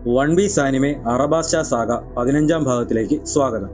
one piece anime Arabasta saga പതിനഞ്ചാം ഭാഗത്തിലേക്ക് സ്വാഗതം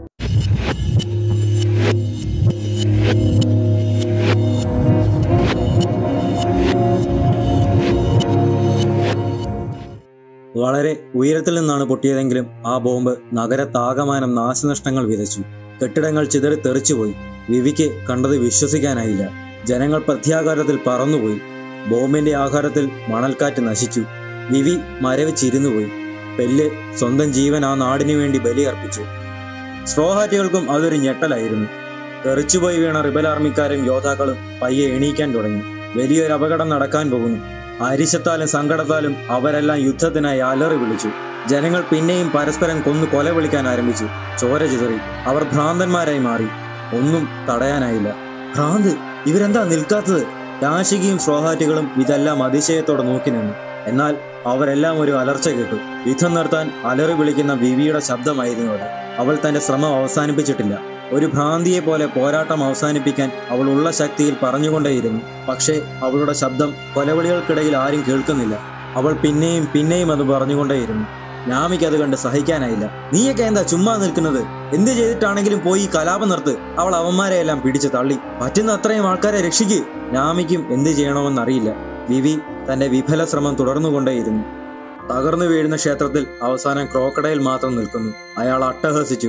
വളരെ ഉയരത്തിൽ നിന്നാണ് പൊട്ടിയതെങ്കിലും ആ ബോംബ് നഗരത്താകമാനം നാശനഷ്ടങ്ങൾ വിതച്ചു കെട്ടിടങ്ങൾ ചിതറി തെറിച്ചുപോയി വിവിക്ക് കണ്ടത് വിശ്വസിക്കാനായില്ല ജനങ്ങൾ പ്രത്യാഘാതത്തിൽ പറന്നുപോയി ബോംബിന്റെ ആഘാതത്തിൽ മണൽക്കാറ്റ് നശിച്ചു വിവി മരവിച്ചിരുന്നുപോയി പെല്ല് സ്വന്തം ജീവൻ ആ നാടിനു വേണ്ടി ബലിയർപ്പിച്ചു സ്ട്രോഹാറ്റുകൾക്കും അതൊരു ഞെട്ടലായിരുന്നു തെറിച്ചുപോയി വീണ റിബൽ ആർമിക്കാരും യോദ്ധാക്കളും പയ്യെ എണീക്കാൻ തുടങ്ങി വലിയൊരു അപകടം നടക്കാൻ പോകുന്നു അരിശത്താലും സങ്കടത്താലും അവരെല്ലാം യുദ്ധത്തിനായി അലറി വിളിച്ചു ജനങ്ങൾ പിന്നെയും പരസ്പരം കൊന്നു കൊല വിളിക്കാൻ ആരംഭിച്ചു ചോര ചിതറി അവർ ഭ്രാന്തന്മാരായി മാറി ഒന്നും തടയാനായില്ല ഭ്രാന്ത് ഇവരെന്താ നിൽക്കാത്തത് രാശികയും സ്രോഹാറ്റുകളും ഇതെല്ലാം അതിശയത്തോടെ നോക്കി നിന്നു എന്നാൽ അവരെല്ലാം ഒരു അലർച്ച കേട്ടു യുദ്ധം നിർത്താൻ അലറി വിളിക്കുന്ന വിവിയുടെ ശബ്ദമായിരുന്നു അത് അവൾ തന്റെ ശ്രമം അവസാനിപ്പിച്ചിട്ടില്ല ഒരു ഭ്രാന്തിയെ പോലെ പോരാട്ടം അവസാനിപ്പിക്കാൻ അവൾ ഉള്ള ശക്തിയിൽ പറഞ്ഞുകൊണ്ടേയിരുന്നു പക്ഷേ അവളുടെ ശബ്ദം കൊലവിളികൾക്കിടയിൽ ആരും കേൾക്കുന്നില്ല അവൾ പിന്നെയും പിന്നെയും അത് പറഞ്ഞുകൊണ്ടേയിരുന്നു നാമിക്ക് അത് കണ്ട് സഹിക്കാനായില്ല നീയൊക്കെ എന്താ ചുമ്മാ നിൽക്കുന്നത് എന്ത് ചെയ്തിട്ടാണെങ്കിലും പോയി ഈ കലാപം നിർത്ത് അവൾ അവന്മാരെ എല്ലാം പിടിച്ചു തള്ളി പറ്റുന്ന അത്രയും ആൾക്കാരെ രക്ഷിക്ക് നാമിക്കും എന്ത് ചെയ്യണമെന്നറിയില്ല വിവി തന്റെ വിഫല ശ്രമം തുടർന്നുകൊണ്ടേയിരുന്നു തകർന്നു വീഴുന്ന ക്ഷേത്രത്തിൽ അവസാനം ക്രോക്കഡയിൽ മാത്രം നിൽക്കുന്നു അയാൾ അട്ടഹസിച്ചു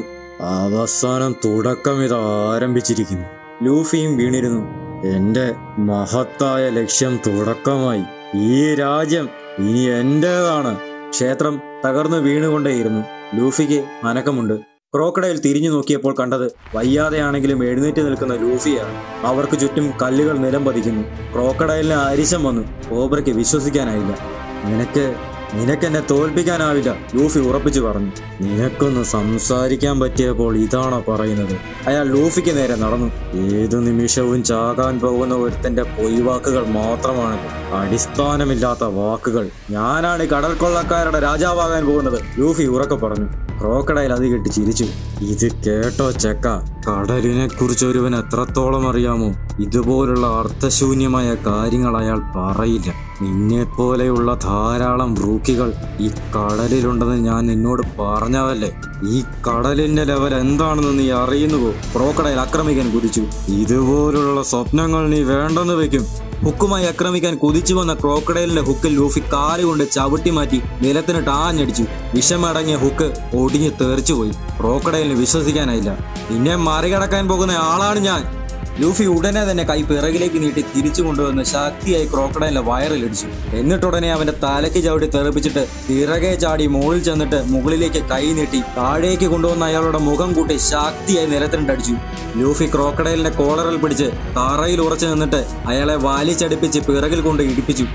അവസാനം തുടക്കം ഇത് ആരംഭിച്ചിരിക്കുന്നു ലൂഫിയും വീണിരുന്നു എന്റെ മഹത്തായ ലക്ഷ്യം തുടക്കമായി ഈ രാജ്യം ഇനി എന്റേതാണ് ക്ഷേത്രം തകർന്നു വീണുകൊണ്ടേയിരുന്നു ലൂഫിക്ക് അനക്കമുണ്ട് ക്രോക്കഡയിൽ തിരിഞ്ഞു നോക്കിയപ്പോൾ കണ്ടത് വയ്യാതെയാണെങ്കിലും എഴുന്നേറ്റ് നിൽക്കുന്ന ലൂഫിയാണ് അവർക്ക് ചുറ്റും കല്ലുകൾ നിലം പതിക്കുന്നു ക്രോക്കഡയിലിന് അരിശം വന്നു കോബ്രയ്ക്ക് വിശ്വസിക്കാനായില്ല നിനക്ക് നിനക്കെന്നെ തോൽപ്പിക്കാനാവില്ല ലൂഫി ഉറപ്പിച്ചു പറഞ്ഞു നിനക്കൊന്ന് സംസാരിക്കാൻ പറ്റിയപ്പോൾ ഇതാണോ പറയുന്നത് അയാൾ ലൂഫിക്ക് നേരെ നടന്നു ഏതു നിമിഷവും ചാകാൻ പോകുന്ന ഒരുത്തന്റെ പൊയ്വാക്കുകൾ മാത്രമാണിത് അടിസ്ഥാനമില്ലാത്ത വാക്കുകൾ ഞാനാണ് ഈ കടൽ കൊള്ളക്കാരുടെ രാജാവാകാൻ പോകുന്നത് ലൂഫി ഉറക്കെ പറഞ്ഞു ക്രോക്കഡയിൽ അത് കെട്ടി ചിരിച്ചു ഇത് കേട്ടോ ചെക്ക കടലിനെ കുറിച്ച് ഒരുവൻ എത്രത്തോളം അറിയാമോ ഇതുപോലുള്ള അർത്ഥശൂന്യമായ കാര്യങ്ങൾ അയാൾ പറയില്ല നിന്നെ പോലെയുള്ള ധാരാളം ബ്രൂക്കികൾ ഈ കടലിലുണ്ടെന്ന് ഞാൻ നിന്നോട് പറഞ്ഞതല്ലേ ഈ കടലിന്റെ ലെവൽ എന്താണെന്ന് നീ അറിയുന്നുവോ ക്രോക്കഡയിൽ ആക്രമിക്കാൻ കുതിച്ചു ഇതുപോലുള്ള സ്വപ്നങ്ങൾ നീ വേണ്ടെന്ന് വെക്കും ഹുക്കുമായി ആക്രമിക്കാൻ കുതിച്ചു വന്ന ക്രോക്കഡൈലിന്റെ ഹുക്കിൽ ലൂഫി കാലുകൊണ്ട് ചവിട്ടി മാറ്റി നിലത്തിനിട്ട് ആഞ്ഞടിച്ചു വിഷമടങ്ങിയ ഹുക്ക് ഒടിഞ്ഞ് തെറിച്ചുപോയി ക്രോക്കഡൈലിന് വിശ്വസിക്കാനായില്ല നിന്നെ മറികടക്കാൻ പോകുന്ന ആളാണ് ഞാൻ ലൂഫി ഉടനെ തന്നെ കൈ പിറകിലേക്ക് നീട്ടി തിരിച്ചു കൊണ്ടുവന്ന് ശക്തിയായി ക്രോക്കഡൈലിന്റെ വയറിലിടിച്ചു എന്നിട്ടുടനെ അവന്റെ തലയ്ക്ക് ചവിട്ടി തെറിപ്പിച്ചിട്ട് പിറകെ ചാടി മുകളിൽ ചെന്നിട്ട് മുകളിലേക്ക് കൈ നീട്ടി താഴേക്ക് കൊണ്ടുവന്ന അയാളുടെ മുഖം കൂട്ടി ശക്തിയായി നിലത്തിനിട്ടടിച്ചു ലൂഫി ക്രോക്കഡൈലിന്റെ കോളറിൽ പിടിച്ച് തറയിൽ ഉറച്ചു നിന്നിട്ട് അയാളെ വാലിച്ചടിപ്പിച്ച് പിറകിൽ കൊണ്ട് ഇടിപ്പിച്ചു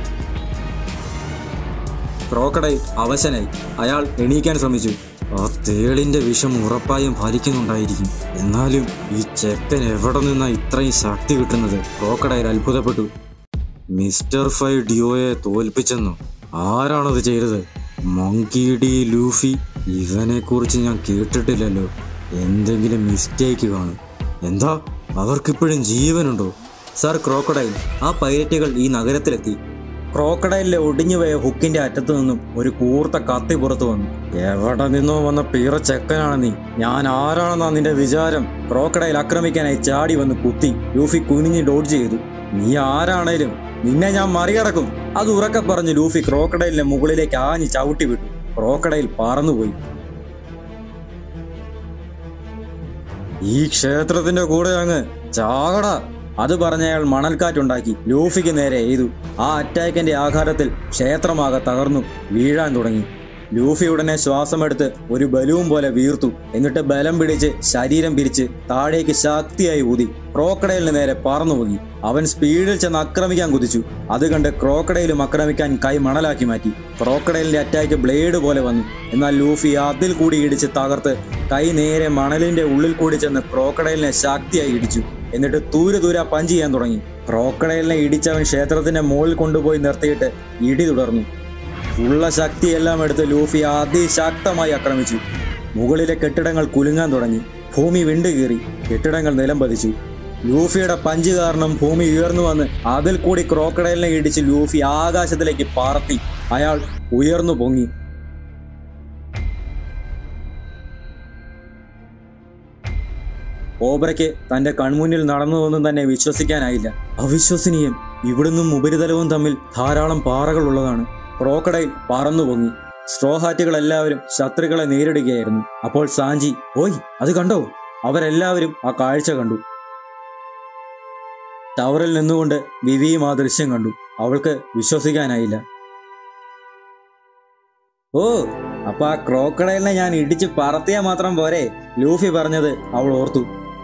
ക്രോക്കഡൈൽ അവശനായി അയാൾ എണീക്കാൻ ശ്രമിച്ചു ആ തേളിന്റെ വിഷം ഉറപ്പായും ഫലിക്കുന്നുണ്ടായിരിക്കും എന്നാലും ഈ ചെക്കൻ എവിടെ നിന്നാ ഇത്രയും ശക്തി കിട്ടുന്നത് ക്രോക്കഡൈൽ അത്ഭുതപ്പെട്ടു മിസ്റ്റർ ഫൈ ഡിയോയെ തോൽപ്പിച്ചെന്നോ ആരാണത് ചെയ്തത് മങ്കി ഡി ലൂഫി ഇവനെ കുറിച്ച് ഞാൻ കേട്ടിട്ടില്ലല്ലോ എന്തെങ്കിലും മിസ്റ്റേക്ക് കാണും എന്താ അവർക്കിപ്പോഴും ജീവനുണ്ടോ സാർ ക്രോക്കഡൈൽ ആ പൈലറ്റുകൾ ഈ നഗരത്തിലെത്തി ക്രോക്കഡൈലിലെ ഒടിഞ്ഞുപോയ ഹുക്കിന്റെ അറ്റത്തു നിന്നും ഒരു കൂർത്ത കത്തി പുറത്തു വന്നു എവിടെ നിന്നോ വന്ന പീറ ചെക്കനാണ് നീ ഞാൻ ആരാണെന്നാ നിന്റെ വിചാരം ക്രോക്കഡൈൽ ആക്രമിക്കാനായി ചാടി വന്ന് കുത്തി ലൂഫി കുനിഞ്ഞ് ഡോഡ്ജ് ചെയ്തു നീ ആരാണേലും നിന്നെ ഞാൻ മറികടക്കും അത് ഉറക്കെ പറഞ്ഞ് ലൂഫി ക്രോക്കഡൈലിന്റെ മുകളിലേക്ക് ആഞ്ഞ് ചവിട്ടി വിട്ടു ക്രോക്കഡൈൽ പറന്നുപോയി ഈ ക്ഷേത്രത്തിന്റെ കൂടെ അങ്ങ് ചാകട അത് പറഞ്ഞ അയാൾ മണൽക്കാറ്റുണ്ടാക്കി ലൂഫിക്ക് നേരെ എയ്തു ആ അറ്റാക്കിന്റെ ആഘാതത്തിൽ ക്ഷേത്രമാകെ തകർന്നു വീഴാൻ തുടങ്ങി ലൂഫി ഉടനെ ശ്വാസമെടുത്ത് ഒരു ബലൂൺ പോലെ വീർത്തു എന്നിട്ട് ബലം പിടിച്ച് ശരീരം പിരിച്ച് താഴേക്ക് ശക്തിയായി ഊതി ക്രോക്കഡൈലിന് നേരെ പറന്നുപോയി അവൻ സ്പീഡിൽ ചെന്ന് ആക്രമിക്കാൻ കുതിച്ചു അത് കണ്ട് ക്രോക്കഡൈലും ആക്രമിക്കാൻ കൈ മണലാക്കി മാറ്റി ക്രോക്കഡൈലിന്റെ അറ്റാക്ക് ബ്ലേഡ് പോലെ വന്നു എന്നാൽ ലൂഫി അതിൽ കൂടി ഇടിച്ച് തകർത്ത് കൈ നേരെ മണലിന്റെ ഉള്ളിൽ കൂടി ചെന്ന് ക്രോക്കഡൈലിനെ ശക്തിയായി ഇടിച്ചു എന്നിട്ട് തൂര് തൂര പഞ്ച് ചെയ്യാൻ തുടങ്ങി ക്രോക്കഡൈലിനെ ഇടിച്ചവൻ ക്ഷേത്രത്തിന്റെ മുകളിൽ കൊണ്ടുപോയി നിർത്തിയിട്ട് ഇടി തുടർന്നു ഉള്ള ശക്തിയെല്ലാം എടുത്ത് ലൂഫി അതിശക്തമായി ആക്രമിച്ചു മുകളിലെ കെട്ടിടങ്ങൾ കുലുങ്ങാൻ തുടങ്ങി ഭൂമി വിണ്ടുകീറി കെട്ടിടങ്ങൾ നിലം പതിച്ചു ലൂഫിയുടെ പഞ്ച് കാരണം ഭൂമി ഉയർന്നു വന്ന് അതിൽ കൂടി ക്രോക്കഡൈലിനെ ഇടിച്ച് ലൂഫി ആകാശത്തിലേക്ക് പറത്തി അയാൾ ഉയർന്നു പൊങ്ങി ഓബ്രയ്ക്ക് തന്റെ കൺമുന്നിൽ നടന്നതൊന്നും തന്നെ വിശ്വസിക്കാനായില്ല അവിശ്വസനീയം ഇവിടുന്നും ഉപരിതലവും തമ്മിൽ ധാരാളം പാറകൾ ഉള്ളതാണ് ക്രോക്കഡൈൽ പറന്നു പൊങ്ങി സ്ട്രോഹാറ്റുകൾ എല്ലാവരും ശത്രുക്കളെ നേരിടുകയായിരുന്നു അപ്പോൾ സാഞ്ചി ഓയ് അത് കണ്ടോ അവരെല്ലാവരും ആ കാഴ്ച കണ്ടു ടവറിൽ നിന്നുകൊണ്ട് വിവിയും ആ ദൃശ്യം കണ്ടു അവൾക്ക് വിശ്വസിക്കാനായില്ല ഓ അപ്പൊ ആ ക്രോക്കഡൈലിനെ ഞാൻ ഇടിച്ച് പറത്തിയാൽ മാത്രം പോരെ ലൂഫി പറഞ്ഞത് അവൾ ഓർത്തു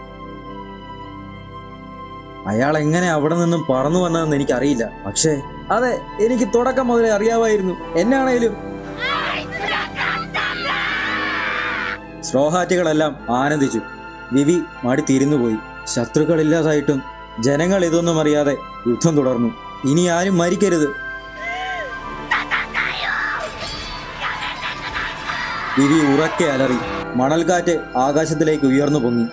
അയാൾ എങ്ങനെ അവിടെ നിന്നും പറന്നു വന്നതെന്ന് എനിക്കറിയില്ല പക്ഷേ അതെ എനിക്ക് തുടക്കം മുതലേ അറിയാമായിരുന്നു എന്നാണേലും സ്രോഹാറ്റുകളെല്ലാം ആനന്ദിച്ചു വിവി മടി തിരിഞ്ഞുപോയി ശത്രുക്കളില്ലാതായിട്ടും ജനങ്ങൾ ഇതൊന്നും അറിയാതെ യുദ്ധം തുടർന്നു ഇനി ആരും മരിക്കരുത് വിവി ഉറക്കെ അലറി മണൽക്കാറ്റ് ആകാശത്തിലേക്ക് ഉയർന്നു പൊങ്ങി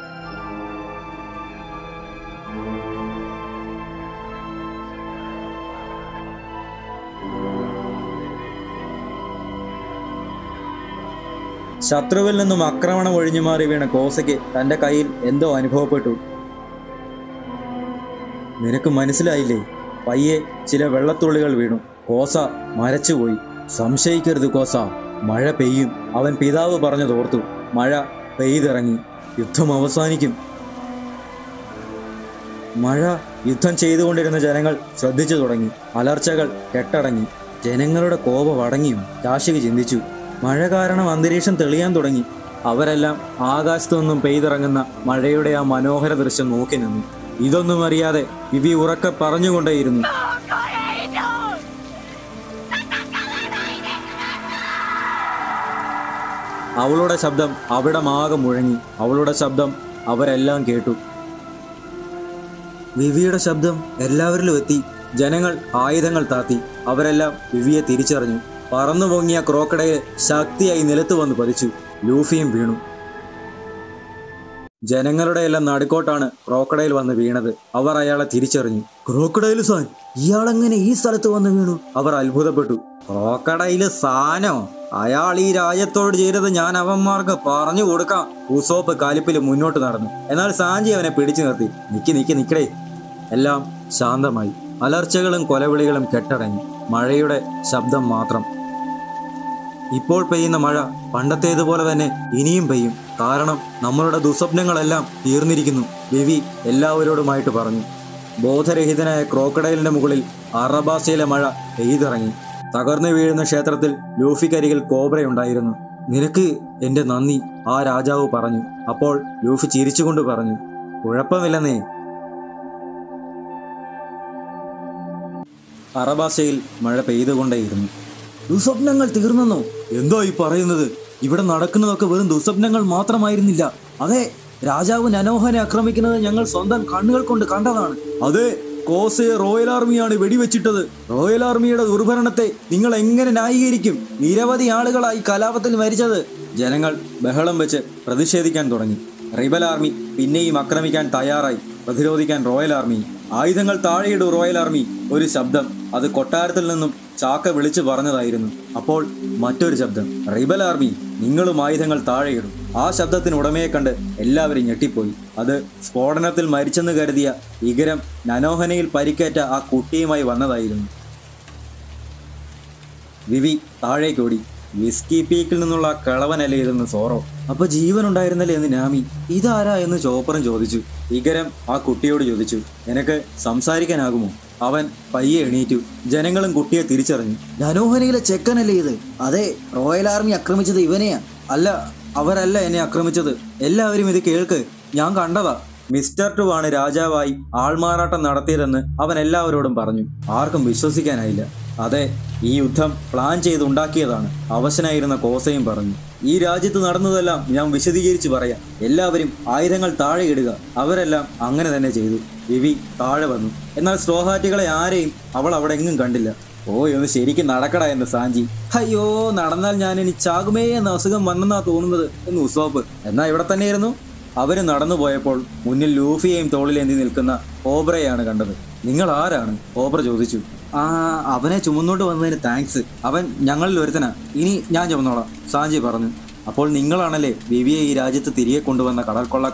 ശത്രുവിൽ നിന്നും ആക്രമണം ഒഴിഞ്ഞു മാറി വീണ കോസയ്ക്ക് തന്റെ കയ്യിൽ എന്തോ അനുഭവപ്പെട്ടു നിനക്ക് മനസ്സിലായില്ലേ പയ്യെ ചില വെള്ളത്തുള്ളികൾ വീണു കോസ മരച്ചുപോയി സംശയിക്കരുത് കോസ മഴ പെയ്യും അവൻ പിതാവ് പറഞ്ഞതോർത്തു മഴ പെയ്തിറങ്ങി യുദ്ധം അവസാനിക്കും മഴ യുദ്ധം ചെയ്തുകൊണ്ടിരുന്ന ജനങ്ങൾ ശ്രദ്ധിച്ചു തുടങ്ങി അലർച്ചകൾ കെട്ടടങ്ങി ജനങ്ങളുടെ കോപം അടങ്ങിയും കാശിക ചിന്തിച്ചു മഴ കാരണം അന്തരീക്ഷം തെളിയാൻ തുടങ്ങി അവരെല്ലാം ആകാശത്തു നിന്നും പെയ്തിറങ്ങുന്ന മഴയുടെ ആ മനോഹര ദൃശ്യം നോക്കി നിന്നു ഇതൊന്നും അറിയാതെ വിവി ഉറക്കെ പറഞ്ഞുകൊണ്ടേയിരുന്നു അവളുടെ ശബ്ദം അവിടമാകെ മുഴങ്ങി അവളുടെ ശബ്ദം അവരെല്ലാം കേട്ടു വിവിയുടെ ശബ്ദം എല്ലാവരിലും എത്തി ജനങ്ങൾ ആയുധങ്ങൾ താത്തി അവരെല്ലാം വിവിയെ തിരിച്ചറിഞ്ഞു പറന്നു പൊങ്ങിയ ക്രോക്കടയെ ശക്തിയായി നിലത്ത് വന്ന് പതിച്ചു ലൂഫിയും വീണു ജനങ്ങളുടെ എല്ലാം നടുക്കോട്ടാണ് ക്രോക്കഡൈൽ വന്ന് വീണത് അവർ അയാളെ തിരിച്ചറിഞ്ഞു ക്രോക്കഡൈൽ സാൻ ഇയാളെങ്ങനെ ഈ സ്ഥലത്ത് വന്ന് വീണു അവർ അത്ഭുതപ്പെട്ടു ക്രോക്കഡൈല് സാനോ അയാൾ ഈ രാജ്യത്തോട് ചെയ്തത് ഞാൻ അവന്മാർക്ക് പറഞ്ഞു കൊടുക്കാം ഉസോപ്പ് കാലിപ്പിൽ മുന്നോട്ട് നടന്നു എന്നാൽ സാഞ്ചി അവനെ പിടിച്ചു നിർത്തി നിക്ക് നിക്ക് നിക്കടേ എല്ലാം ശാന്തമായി അലർച്ചകളും കൊലവിളികളും കെട്ടടങ്ങി മഴയുടെ ശബ്ദം മാത്രം ഇപ്പോൾ പെയ്യുന്ന മഴ പണ്ടത്തേതുപോലെ തന്നെ ഇനിയും പെയ്യും കാരണം നമ്മളുടെ ദുസ്വപ്നങ്ങളെല്ലാം തീർന്നിരിക്കുന്നു രവി എല്ലാവരോടുമായിട്ട് പറഞ്ഞു ബോധരഹിതനായ ക്രോക്കഡൈലിന്റെ മുകളിൽ അറബാസയിലെ മഴ പെയ്തിറങ്ങി തകർന്നു വീഴുന്ന ക്ഷേത്രത്തിൽ ലൂഫിക്കരികിൽ കോബ്രയുണ്ടായിരുന്നു നിനക്ക് എന്റെ നന്ദി ആ രാജാവ് പറഞ്ഞു അപ്പോൾ ലൂഫി ചിരിച്ചുകൊണ്ട് പറഞ്ഞു കുഴപ്പമില്ലെന്നേ അറബാസയിൽ മഴ പെയ്തുകൊണ്ടേയിരുന്നു ദുസ്വപ്നങ്ങൾ തീർന്നെന്നോ എന്തോ ഈ പറയുന്നത് ഇവിടെ നടക്കുന്നതൊക്കെ വെറും ദുസ്വപ്നങ്ങൾ മാത്രമായിരുന്നില്ല അതെ രാജാവ് നനോഹനെ ആക്രമിക്കുന്നത് ഞങ്ങൾ സ്വന്തം കണ്ണുകൾ കൊണ്ട് കണ്ടതാണ് അതെ കോസയെ റോയൽ ആർമിയാണ് വെടിവെച്ചിട്ടത് റോയൽ ആർമിയുടെ ദുർഭരണത്തെ നിങ്ങൾ എങ്ങനെ ന്യായീകരിക്കും നിരവധി ആളുകളായി കലാപത്തിൽ മരിച്ചത് ജനങ്ങൾ ബഹളം വെച്ച് പ്രതിഷേധിക്കാൻ തുടങ്ങി റിബൽ ആർമി പിന്നെയും ആക്രമിക്കാൻ തയ്യാറായി പ്രതിരോധിക്കാൻ റോയൽ ആർമി ആയുധങ്ങൾ താഴെയിടൂ റോയൽ ആർമി ഒരു ശബ്ദം അത് കൊട്ടാരത്തിൽ നിന്നും ചാക്ക വിളിച്ചു പറഞ്ഞതായിരുന്നു അപ്പോൾ മറ്റൊരു ശബ്ദം റിബൽ ആർമി നിങ്ങളും ആയുധങ്ങൾ താഴെയിടും ആ ശബ്ദത്തിന് ഉടമയെ കണ്ട് എല്ലാവരും ഞെട്ടിപ്പോയി അത് സ്ഫോടനത്തിൽ മരിച്ചെന്ന് കരുതിയ ഇഗരം നനോഹനയിൽ പരിക്കേറ്റ ആ കുട്ടിയുമായി വന്നതായിരുന്നു വിവി താഴേക്കോടി വിസ്കി പീക്കിൽ നിന്നുള്ള ആ കിളവനല്ലേ ഇതെന്ന് സോറോ അപ്പൊ ജീവൻ ഉണ്ടായിരുന്നല്ലേ എന്ന് നാമി ഇതാരാ എന്ന് ചോപ്പറും ചോദിച്ചു ഇഗരം ആ കുട്ടിയോട് ചോദിച്ചു നിനക്ക് സംസാരിക്കാനാകുമോ അവൻ പയ്യെ എണീറ്റു ജനങ്ങളും കുട്ടിയെ തിരിച്ചറിഞ്ഞു ധനോഹനയിലെ ചെക്കനല്ലേ ഇത് അതെ റോയൽ ആർമി ആക്രമിച്ചത് ഇവനെയാ അല്ല അവരല്ല എന്നെ ആക്രമിച്ചത് എല്ലാവരും ഇത് കേൾക്ക് ഞാൻ കണ്ടതാ മിസ്റ്റർ ടു ആണ് രാജാവായി ആൾമാറാട്ടം നടത്തിയതെന്ന് അവൻ എല്ലാവരോടും പറഞ്ഞു ആർക്കും വിശ്വസിക്കാനായില്ല അതെ ഈ യുദ്ധം പ്ലാൻ ചെയ്ത് ഉണ്ടാക്കിയതാണ് അവശനായിരുന്ന കോസയും പറഞ്ഞു ഈ രാജ്യത്ത് നടന്നതെല്ലാം ഞാൻ വിശദീകരിച്ച് പറയാം എല്ലാവരും ആയുധങ്ങൾ താഴെ ഇടുക അവരെല്ലാം അങ്ങനെ തന്നെ ചെയ്തു വിവി താഴെ വന്നു എന്നാൽ സ്ട്രോഹാറ്റുകളെ ആരെയും അവൾ അവിടെ എങ്ങും കണ്ടില്ല ഓ ഒന്ന് ശരിക്കും നടക്കട എന്ന് സാഞ്ചി അയ്യോ നടന്നാൽ ഞാൻ ഇനി ചാകുമേ എന്ന അസുഖം വന്നെന്നാ തോന്നുന്നത് എന്ന് ഉസോപ്പ് എന്നാ ഇവിടെ തന്നെയായിരുന്നു അവര് നടന്നു പോയപ്പോൾ മുന്നിൽ ലൂഫിയെയും തോളിലേന്തി നിൽക്കുന്ന ഓബ്രയാണ് കണ്ടത് നിങ്ങൾ ആരാണ് ഓബ്ര ചോദിച്ചു ആ അവനെ ചുമന്നോട്ട് വന്നതിന് താങ്ക്സ് അവൻ ഞങ്ങളിൽ ഒരുത്തനാ ഇനി ഞാൻ ചുമന്നോളാം സാഞ്ചി പറഞ്ഞു അപ്പോൾ നിങ്ങളാണല്ലേ വിവിയെ ഈ രാജ്യത്ത് തിരികെ കൊണ്ടുവന്ന കടൽ കൊള്ളക്കാർ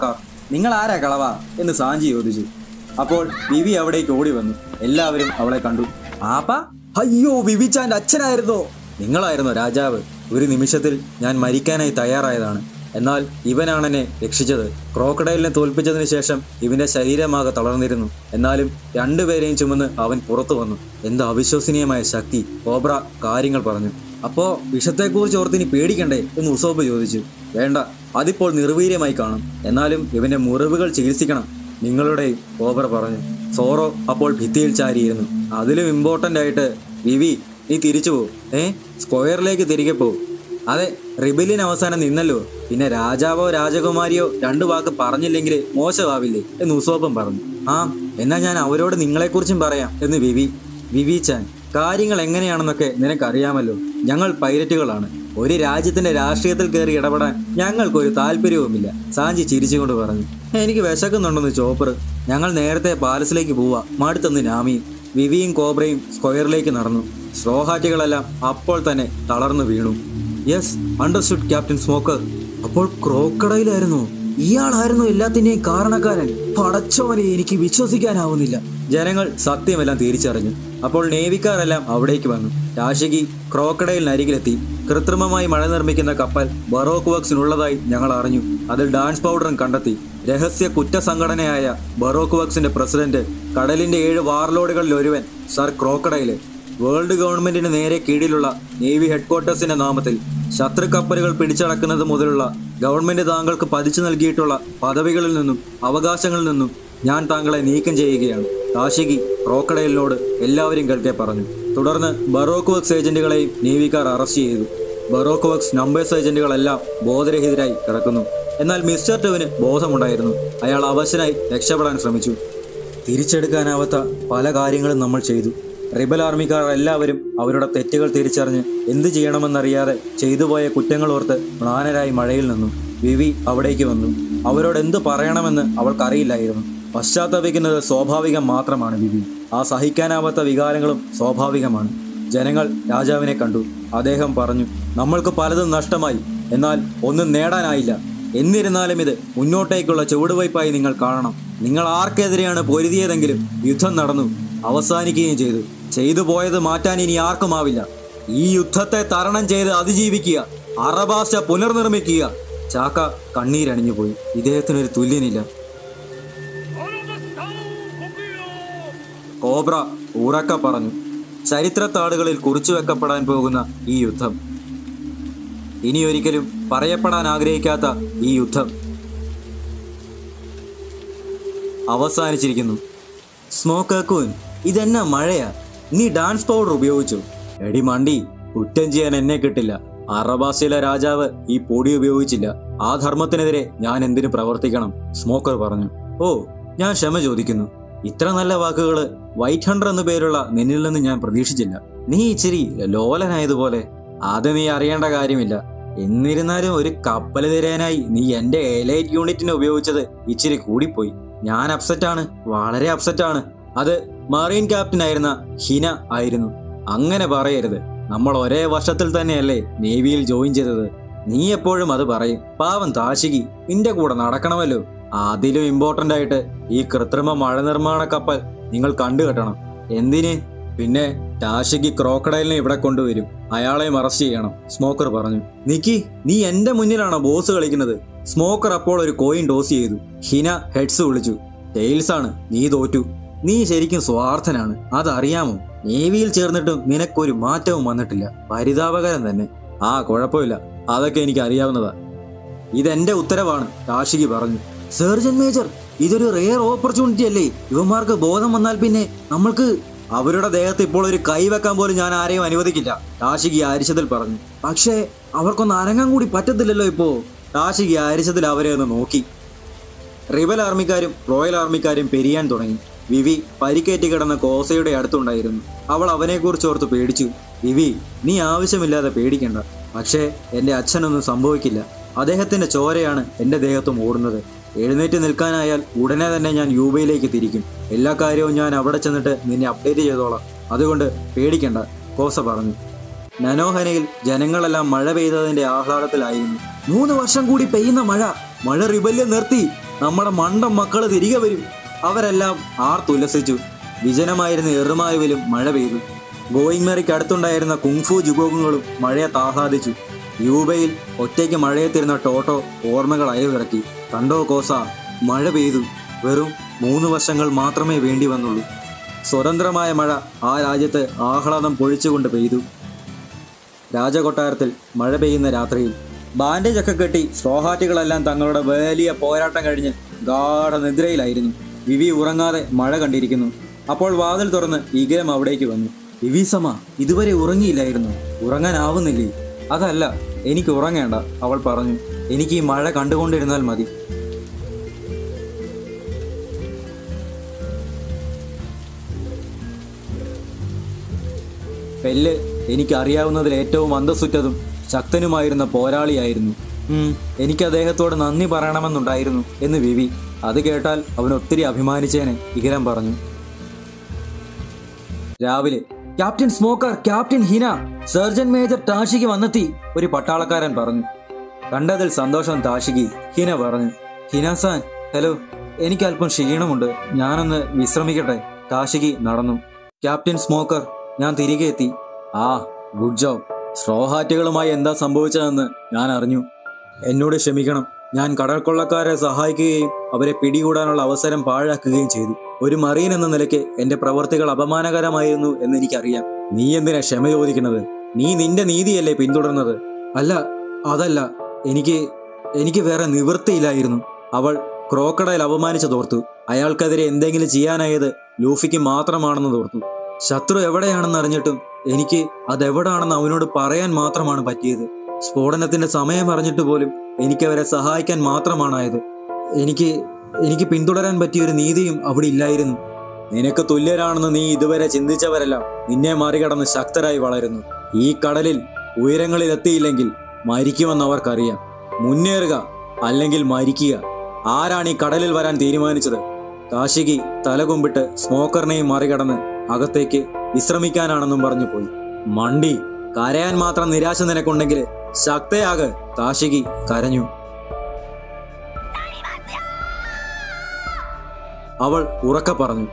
നിങ്ങൾ ആരാ കളവാ എന്ന് സാഞ്ചി ചോദിച്ചു അപ്പോൾ വിവി അവിടേക്ക് ഓടി വന്നു എല്ലാവരും അവളെ കണ്ടു ആപ്പ അയ്യോ വിവിച്ചാന്റെ അച്ഛനായിരുന്നോ നിങ്ങളായിരുന്നോ രാജാവ് ഒരു നിമിഷത്തിൽ ഞാൻ മരിക്കാനായി തയ്യാറായതാണ് എന്നാൽ ഇവനാണ് എന്നെ രക്ഷിച്ചത് ക്രോക്കഡൈലിനെ തോൽപ്പിച്ചതിന് ശേഷം ഇവന്റെ ശരീരമാകെ തളർന്നിരുന്നു എന്നാലും രണ്ടുപേരെയും ചുമന്ന് അവൻ പുറത്തു വന്നു എന്ത് അവിശ്വസനീയമായ ശക്തി കോബ്ര കാര്യങ്ങൾ പറഞ്ഞു അപ്പോ വിഷത്തെക്കുറിച്ച് ഓർത്ത് ഇനി പേടിക്കണ്ടേ എന്ന് ഉസോബ് ചോദിച്ചു വേണ്ട അതിപ്പോൾ നിർവീര്യമായി കാണും എന്നാലും ഇവന്റെ മുറിവുകൾ ചികിത്സിക്കണം നിങ്ങളുടെയും കോബ്ര പറഞ്ഞു സോറോ അപ്പോൾ ഭിത്തിയിൽ ചാരിയിരുന്നു അതിലും ഇമ്പോർട്ടൻ്റ് ആയിട്ട് വിവി നീ തിരിച്ചു പോ ഏ സ്ക്വയറിലേക്ക് തിരികെ പോ അതെ റിബലിയൻ അവസാനം നിന്നല്ലോ പിന്നെ രാജാവോ രാജകുമാരിയോ രണ്ടു വാക്ക് പറഞ്ഞില്ലെങ്കിൽ മോശമാവില്ലേ എന്ന് ഉസോപ്പം പറഞ്ഞു ആ എന്നാ ഞാൻ അവരോട് നിങ്ങളെക്കുറിച്ചും പറയാം എന്ന് വിവി വിവി ചാൻ കാര്യങ്ങൾ എങ്ങനെയാണെന്നൊക്കെ നിനക്കറിയാമല്ലോ ഞങ്ങൾ പൈലറ്റുകളാണ് ഒരു രാജ്യത്തിന്റെ രാഷ്ട്രീയത്തിൽ കയറി ഇടപെടാൻ ഞങ്ങൾക്കൊരു താല്പര്യവുമില്ല സാഞ്ചി ചിരിച്ചുകൊണ്ട് പറഞ്ഞു എനിക്ക് വിശക്കുന്നുണ്ടെന്ന് ചോപ്പർ ഞങ്ങൾ നേരത്തെ പാലസിലേക്ക് പോവാ മടുത്തെന്ന് നാമി വിവിയും കോബ്രയും സ്ക്വയറിലേക്ക് നടന്നു സ്ലോഹാറ്റുകളെല്ലാം അപ്പോൾ തന്നെ തളർന്നു വീണു യെസ് അണ്ടർസ്റ്റുഡ് ക്യാപ്റ്റൻ സ്മോക്കർ അപ്പോൾ ക്രോക്കടയിലായിരുന്നു ഇയാളായിരുന്നു എല്ലാത്തിന്റെയും കാരണക്കാരൻ പടച്ചോനെ എനിക്ക് വിശ്വസിക്കാനാവുന്നില്ല ജനങ്ങൾ സത്യമെല്ലാം തിരിച്ചറിഞ്ഞു അപ്പോൾ നേവിക്കാരെല്ലാം അവിടേക്ക് വന്നു രാശികി ക്രോക്കഡയിലിനരികിലെത്തി കൃത്രിമമായി മഴ നിർമ്മിക്കുന്ന കപ്പൽ ബറോക്ക് വർക്സിനുള്ളതായി ഞങ്ങൾ അറിഞ്ഞു അതിൽ ഡാൻസ് പൗഡറും കണ്ടെത്തി രഹസ്യ കുറ്റസംഘടനയായ ബറോക്ക് വർക്സിന്റെ പ്രസിഡന്റ് കടലിന്റെ ഏഴ് വാർലോഡുകളിൽ ഒരുവൻ സർ ക്രോക്കഡയില് വേൾഡ് ഗവൺമെന്റിന് നേരെ കീഴിലുള്ള നേവി ഹെഡ്ക്വാർട്ടേഴ്സിന്റെ നാമത്തിൽ ശത്രു കപ്പലുകൾ പിടിച്ചടക്കുന്നത് മുതലുള്ള ഗവൺമെന്റ് താങ്കൾക്ക് പതിച്ചു നൽകിയിട്ടുള്ള പദവികളിൽ നിന്നും അവകാശങ്ങളിൽ നിന്നും ഞാൻ താങ്കളെ നീക്കം ചെയ്യുകയാണ് കാശികി ക്രോക്കഡയിലിനോട് എല്ലാവരും കേൾക്കെ പറഞ്ഞു തുടർന്ന് ബറോക്ക് വർക്സ് ഏജന്റുകളെയും നേവിക്കാർ അറസ്റ്റ് ചെയ്തു ബറോക്ക് വർക്സ് നമ്പേഴ്സ് ഏജന്റുകളെല്ലാം ബോധരഹിതരായി കിടക്കുന്നു എന്നാൽ മിസ്റ്റർ ടുവിന് ബോധമുണ്ടായിരുന്നു അയാൾ അവശനായി രക്ഷപ്പെടാൻ ശ്രമിച്ചു തിരിച്ചെടുക്കാനാവാത്ത പല കാര്യങ്ങളും നമ്മൾ ചെയ്തു റിബൽ ആർമിക്കാർ എല്ലാവരും അവരുടെ തെറ്റുകൾ തിരിച്ചറിഞ്ഞ് എന്ത് ചെയ്യണമെന്നറിയാതെ ചെയ്തുപോയ കുറ്റങ്ങൾ ഓർത്ത് മ്ലാനരായി മഴയിൽ നിന്നു വിവി അവിടേക്ക് വന്നു അവരോട് എന്ത് പറയണമെന്ന് അവൾക്കറിയില്ലായിരുന്നു പശ്ചാത്തപിക്കുന്നത് സ്വാഭാവികം മാത്രമാണ് വിവി ആ സഹിക്കാനാവാത്ത വികാരങ്ങളും സ്വാഭാവികമാണ് ജനങ്ങൾ രാജാവിനെ കണ്ടു അദ്ദേഹം പറഞ്ഞു നമ്മൾക്ക് പലതും നഷ്ടമായി എന്നാൽ ഒന്നും നേടാനായില്ല എന്നിരുന്നാലും ഇത് മുന്നോട്ടേക്കുള്ള ചുവടുവയ്പായി നിങ്ങൾ കാണണം നിങ്ങൾ ആർക്കെതിരെയാണ് പൊരുതിയതെങ്കിലും യുദ്ധം നടന്നു അവസാനിക്കുകയും ചെയ്തു ചെയ്തു പോയത് മാറ്റാൻ ഇനി ആർക്കുമാവില്ല ഈ യുദ്ധത്തെ തരണം ചെയ്ത് അതിജീവിക്കുക അറബാശ പുനർനിർമ്മിക്കുക ചാക്ക കണ്ണീരണിഞ്ഞു പോയി ഇദ്ദേഹത്തിനൊരു തുല്യനില്ല കോബ്ര ഉറക്ക പറഞ്ഞു ചരിത്രത്താളുകളിൽ കുറിച്ചു വെക്കപ്പെടാൻ പോകുന്ന ഈ യുദ്ധം ഇനിയൊരിക്കലും പറയപ്പെടാൻ ആഗ്രഹിക്കാത്ത ഈ യുദ്ധം അവസാനിച്ചിരിക്കുന്നു സ്മോക്കൂൻ ഇതെന്നാ മഴയാ നീ ഡാൻസ് പൗഡർ ഉപയോഗിച്ചു എടി മണ്ടി കുറ്റം ചെയ്യാൻ എന്നെ കിട്ടില്ല അറബാസിലെ രാജാവ് ഈ പൊടി ഉപയോഗിച്ചില്ല ആ ധർമ്മത്തിനെതിരെ ഞാൻ എന്തിനു പ്രവർത്തിക്കണം സ്മോക്കർ പറഞ്ഞു ഓ ഞാൻ ക്ഷമ ചോദിക്കുന്നു ഇത്ര നല്ല വാക്കുകള് വൈറ്റ് ഹണ്ടർ എന്നു പേരുള്ള നിന്നിൽ നിന്ന് ഞാൻ പ്രതീക്ഷിച്ചില്ല നീ ഇച്ചിരി ലോലനായതുപോലെ അത് നീ അറിയേണ്ട കാര്യമില്ല എന്നിരുന്നാലും ഒരു കപ്പൽ തിരയാനായി നീ എന്റെ എലൈറ്റ് യൂണിറ്റിനെ ഉപയോഗിച്ചത് ഇച്ചിരി കൂടിപ്പോയി ഞാൻ അപ്സെറ്റാണ് വളരെ അപ്സെറ്റാണ് അത് മറീൻ ക്യാപ്റ്റൻ ആയിരുന്ന ഹിന ആയിരുന്നു അങ്ങനെ പറയരുത് നമ്മൾ ഒരേ വർഷത്തിൽ തന്നെയല്ലേ നേവിയിൽ ജോയിൻ ചെയ്തത് നീ എപ്പോഴും അത് പറയും പാവം താശികി നിന്റെ കൂടെ നടക്കണമല്ലോ അതിലും ഇമ്പോർട്ടന്റ് ആയിട്ട് ഈ കൃത്രിമ മഴ നിർമ്മാണ കപ്പൽ നിങ്ങൾ കണ്ടുകെട്ടണം എന്തിന് പിന്നെ ടാഷിക്ക് ക്രോക്കഡൈലിനെ ഇവിടെ കൊണ്ടുവരും അയാളെയും അറസ്റ്റ് ചെയ്യണം സ്മോക്കർ പറഞ്ഞു നിക്കി നീ എന്റെ മുന്നിലാണോ ബോസ് കളിക്കുന്നത് സ്മോക്കർ അപ്പോൾ ഒരു കോയിൻ ടോസ് ചെയ്തു ഹിന ഹെഡ്സ് വിളിച്ചു ടെയിൽസ് ആണ് നീ തോറ്റു നീ ശരിക്കും സ്വാർത്ഥനാണ് അതറിയാമോ നേവിയിൽ ചേർന്നിട്ടും നിനക്കൊരു മാറ്റവും വന്നിട്ടില്ല പരിതാപകരം തന്നെ ആ കുഴപ്പമില്ല അതൊക്കെ എനിക്ക് അറിയാവുന്നതാ ഇതെന്റെ ഉത്തരവാണ് കാശികി പറഞ്ഞു സർജൻ മേജർ ഇതൊരു റെയർ ഓപ്പർച്യൂണിറ്റി അല്ലേ ഇവന്മാർക്ക് ബോധം വന്നാൽ പിന്നെ നമ്മൾക്ക് അവരുടെ ദേഹത്ത് ഇപ്പോൾ ഒരു കൈ വെക്കാൻ പോലും ഞാൻ ആരെയും അനുവദിക്കില്ല കാശികി ആരിശത്തിൽ പറഞ്ഞു പക്ഷേ അവർക്കൊന്ന് അനങ്ങാൻ കൂടി പറ്റത്തില്ലല്ലോ ഇപ്പോ കാശികി ആരിശത്തിൽ അവരെ ഒന്ന് നോക്കി റിബൽ ആർമിക്കാരും റോയൽ ആർമിക്കാരും പെരിയാൻ തുടങ്ങി വിവി പരിക്കേറ്റ് കിടന്ന കോസയുടെ അടുത്തുണ്ടായിരുന്നു അവൾ അവനെക്കുറിച്ച് ഓർത്ത് പേടിച്ചു വിവി നീ ആവശ്യമില്ലാതെ പേടിക്കണ്ട പക്ഷേ എൻ്റെ അച്ഛനൊന്നും സംഭവിക്കില്ല അദ്ദേഹത്തിന്റെ ചോരയാണ് എൻ്റെ ദേഹത്തും ഓടുന്നത് എഴുന്നേറ്റ് നിൽക്കാനായാൽ ഉടനെ തന്നെ ഞാൻ യൂബയിലേക്ക് തിരിക്കും എല്ലാ കാര്യവും ഞാൻ അവിടെ ചെന്നിട്ട് നിന്നെ അപ്ഡേറ്റ് ചെയ്തോളാം അതുകൊണ്ട് പേടിക്കണ്ട കോസ പറഞ്ഞു നനോഹനയിൽ ജനങ്ങളെല്ലാം മഴ പെയ്തതിന്റെ ആഹ്ലാദത്തിലായിരുന്നു മൂന്ന് വർഷം കൂടി പെയ്യുന്ന മഴ മഴ റിബല്യം നിർത്തി നമ്മുടെ മണ്ടം മക്കള് തിരികെ വരും അവരെല്ലാം ആർത്തുല്ലസിച്ചു വിജനമായിരുന്ന എറുമായുവിലും മഴ പെയ്തു ഗോയിങ് മേറിക്ക് അടുത്തുണ്ടായിരുന്ന കുങ്ഫു ജുഗോഗുകളും മഴയെ ആഹ്ലാദിച്ചു യൂബയിൽ ഒറ്റയ്ക്ക് മഴയത്തിരുന്ന ടോട്ടോ ഓർമ്മകൾ അയവിറക്കി കണ്ടോ കോസ മഴ പെയ്തു വെറും മൂന്ന് വർഷങ്ങൾ മാത്രമേ വേണ്ടി വന്നുള്ളൂ സ്വതന്ത്രമായ മഴ ആ രാജ്യത്ത് ആഹ്ലാദം പൊഴിച്ചുകൊണ്ട് പെയ്തു രാജകൊട്ടാരത്തിൽ മഴ പെയ്യുന്ന രാത്രിയിൽ ബാൻഡേജ് ഒക്കെ കെട്ടി സ്ട്രോഹാറ്റുകളെല്ലാം തങ്ങളുടെ വലിയ പോരാട്ടം കഴിഞ്ഞ് ഗാഠനിദ്രയിലായിരുന്നു വിവി ഉറങ്ങാതെ മഴ കണ്ടിരിക്കുന്നു അപ്പോൾ വാതിൽ തുറന്ന് ഇഗരം അവിടേക്ക് വന്നു വിവി സമ ഇതുവരെ ഉറങ്ങിയില്ലായിരുന്നു ഉറങ്ങാനാവുന്നില്ലേ അതല്ല എനിക്ക് ഉറങ്ങേണ്ട അവൾ പറഞ്ഞു എനിക്ക് ഈ മഴ കണ്ടുകൊണ്ടിരുന്നാൽ മതി പെല്ല് എനിക്കറിയാവുന്നതിൽ ഏറ്റവും അന്തസ്സുറ്റതും ശക്തനുമായിരുന്ന പോരാളിയായിരുന്നു ഉം, എനിക്ക് അദ്ദേഹത്തോട് നന്ദി പറയണമെന്നുണ്ടായിരുന്നു എന്ന് വിവി അത് കേട്ടാൽ അവൻ ഒത്തിരി അഭിമാനിച്ചേനെ ഇകരം പറഞ്ഞു രാവിലെ captain Smoker captain Hina sergeant major ടാഷിക്ക് വന്നെത്തി ഒരു പട്ടാളക്കാരൻ പറഞ്ഞു കണ്ടതിൽ സന്തോഷം താഷിക്ക് ഹിന പറഞ്ഞു ഹിനാസാൻ ഹലോ എനിക്ക് അല്പം ക്ഷീണമുണ്ട് ഞാനൊന്ന് വിശ്രമിക്കട്ടെ താഷിക്ക് നടന്നു ക്യാപ്റ്റൻ സ്മോക്കർ ഞാൻ തിരികെ എത്തി ആ ഗുഡ് ജോബ് സ്ട്രോഹാറ്റുകളുമായി എന്താ സംഭവിച്ചതെന്ന് ഞാൻ അറിഞ്ഞു എന്നോട് ക്ഷമിക്കണം ഞാൻ കടൽ കൊള്ളക്കാരെ സഹായിക്കുകയും അവരെ പിടികൂടാനുള്ള അവസരം പാഴാക്കുകയും ചെയ്തു ഒരു മറീൻ എന്ന നിലയ്ക്ക് എന്റെ പ്രവർത്തികൾ അപമാനകരമായിരുന്നു എന്ന് എനിക്കറിയാം നീ എന്തിനാ ക്ഷമ ചോദിക്കുന്നത് നീ നിന്റെ നീതിയല്ലേ പിന്തുടർന്നത് അല്ല അതല്ല എനിക്ക് എനിക്ക് വേറെ നിവൃത്തിയില്ലായിരുന്നു അവൾ ക്രോക്കഡൈൽ അപമാനിച്ചു തോർത്തു അയാൾക്കെതിരെ എന്തെങ്കിലും ചെയ്യാനായത് ലൂഫിക്ക് മാത്രമാണെന്ന് തോർത്തു ശത്രു എവിടെയാണെന്ന് അറിഞ്ഞിട്ടും എനിക്ക് അതെവിടാണെന്ന് അവനോട് പറയാൻ മാത്രമാണ് പറ്റിയത് സ്ഫോടനത്തിന്റെ സമയം അറിഞ്ഞിട്ട് പോലും എനിക്ക് അവരെ സഹായിക്കാൻ മാത്രമാണായത് എനിക്ക് എനിക്ക് പിന്തുടരാൻ പറ്റിയ ഒരു നീതിയും അവിടെ ഇല്ലായിരുന്നു നിനക്ക് തുല്യരാണെന്ന് നീ ഇതുവരെ ചിന്തിച്ചവരെല്ലാം നിന്നെ മറികടന്ന് ശക്തരായി വളരുന്നു ഈ കടലിൽ ഉയരങ്ങളിൽ എത്തിയില്ലെങ്കിൽ മരിക്കുമെന്ന് അവർക്കറിയാം മുന്നേറുക അല്ലെങ്കിൽ മരിക്കുക ആരാണ് ഈ കടലിൽ വരാൻ തീരുമാനിച്ചത് കാശികി തലകുമ്പിട്ട് സ്മോക്കറിനെയും മറികടന്ന് അകത്തേക്ക് വിശ്രമിക്കാനാണെന്നും പറഞ്ഞു പോയി മണ്ടി കരയാൻ മാത്രം നിരാശ നിനക്കുണ്ടെങ്കിൽ ശക്തയാക് കാശികി കരഞ്ഞു അവൾ ഉറക്കെ പറഞ്ഞു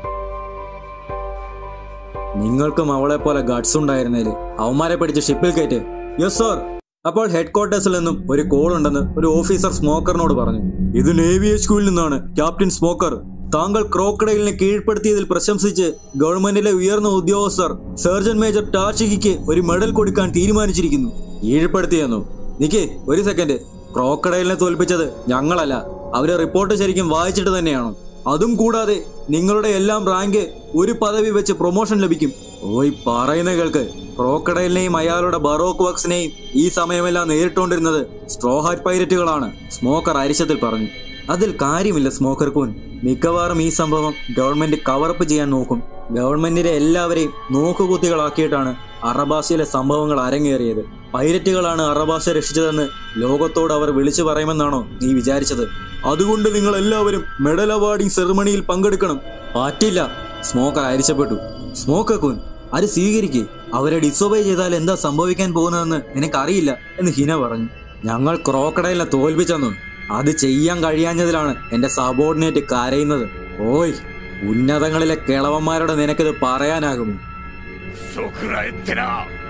നിങ്ങൾക്കും അവളെ പോലെ ഗഡ്സ് ഉണ്ടായിരുന്നേല് അവന്മാരെ പിടിച്ച് ഷിപ്പിൽ കയറ്റ് യെസ് സർ അപ്പോൾ ഹെഡ് ക്വാർട്ടേഴ്സിൽ നിന്നും ഒരു കോൾ ഉണ്ടെന്ന് ഒരു ഓഫീസർ സ്മോക്കറിനോട് പറഞ്ഞു ഇത് നേവി സ്കൂളിൽ നിന്നാണ് ക്യാപ്റ്റൻ സ്മോക്കർ താങ്കൾ ക്രോക്കഡൈലിനെ കീഴ്പ്പെടുത്തിയതിൽ പ്രശംസിച്ച് ഗവൺമെന്റിലെ ഉയർന്ന ഉദ്യോഗസ്ഥർ സർജൻ മേജർ ടാഷിക്ക് ഒരു മെഡൽ കൊടുക്കാൻ തീരുമാനിച്ചിരിക്കുന്നു കീഴ്പ്പെടുത്തിയെന്നു നിക്കേ ഒരു സെക്കൻഡ് ക്രോക്കഡൈലിനെ തോൽപ്പിച്ചത് ഞങ്ങളല്ല അവരെ റിപ്പോർട്ട് ശരിക്കും വായിച്ചിട്ട് തന്നെയാണോ അതും കൂടാതെ നിങ്ങളുടെ എല്ലാം റാങ്ക് ഒരു പദവി വെച്ച് പ്രൊമോഷൻ ലഭിക്കും ഓയ് പറയുന്ന കേൾക്ക് ക്രോക്കഡൈലിനെയും അയാളുടെ ബറോക്ക് വക്സിനെയും ഈ സമയമെല്ലാം നേരിട്ടുകൊണ്ടിരുന്നത് സ്ട്രോഹാറ്റ് പൈലറ്റുകളാണ് സ്മോക്കർ അരിശത്തിൽ പറഞ്ഞു അതിൽ കാര്യമില്ല സ്മോക്കർ കൂൻ മിക്കവാറും ഈ സംഭവം ഗവൺമെന്റ് കവറപ്പ് ചെയ്യാൻ നോക്കും ഗവൺമെന്റിനെ എല്ലാവരെയും നോക്കുകുത്തികളാക്കിയിട്ടാണ് അറബാസിയിലെ സംഭവങ്ങൾ അരങ്ങേറിയത് പൈലറ്റുകളാണ് അറബാസ രക്ഷിച്ചതെന്ന് ലോകത്തോട് അവർ വിളിച്ചു പറയുമെന്നാണോ നീ വിചാരിച്ചത് അതുകൊണ്ട് നിങ്ങൾ എല്ലാവരും മെഡൽ അവാർഡിംഗ് സെറിമണിയിൽ പങ്കെടുക്കണം പറ്റില്ല സ്മോക്കർ അരിച്ചപ്പെട്ടു സ്മോക്കർ കൂൻ അത് സ്വീകരിക്കേ അവരെ ഡിസോബൈ ചെയ്താൽ എന്താ സംഭവിക്കാൻ പോകുന്നതെന്ന് നിനക്കറിയില്ല എന്ന് ഹിന പറഞ്ഞു ഞങ്ങൾ ക്രോക്കഡൈലിനെ തോൽപ്പിച്ചെന്നു അത് ചെയ്യാൻ കഴിയാഞ്ഞതിലാണ് എന്റെ സബോർഡിനേറ്റ് കരയുന്നത് ഓയ് ഉന്നതങ്ങളിലെ കിളവന്മാരോട് നിനക്കിത് പറയാനാകുമോ そくらえってな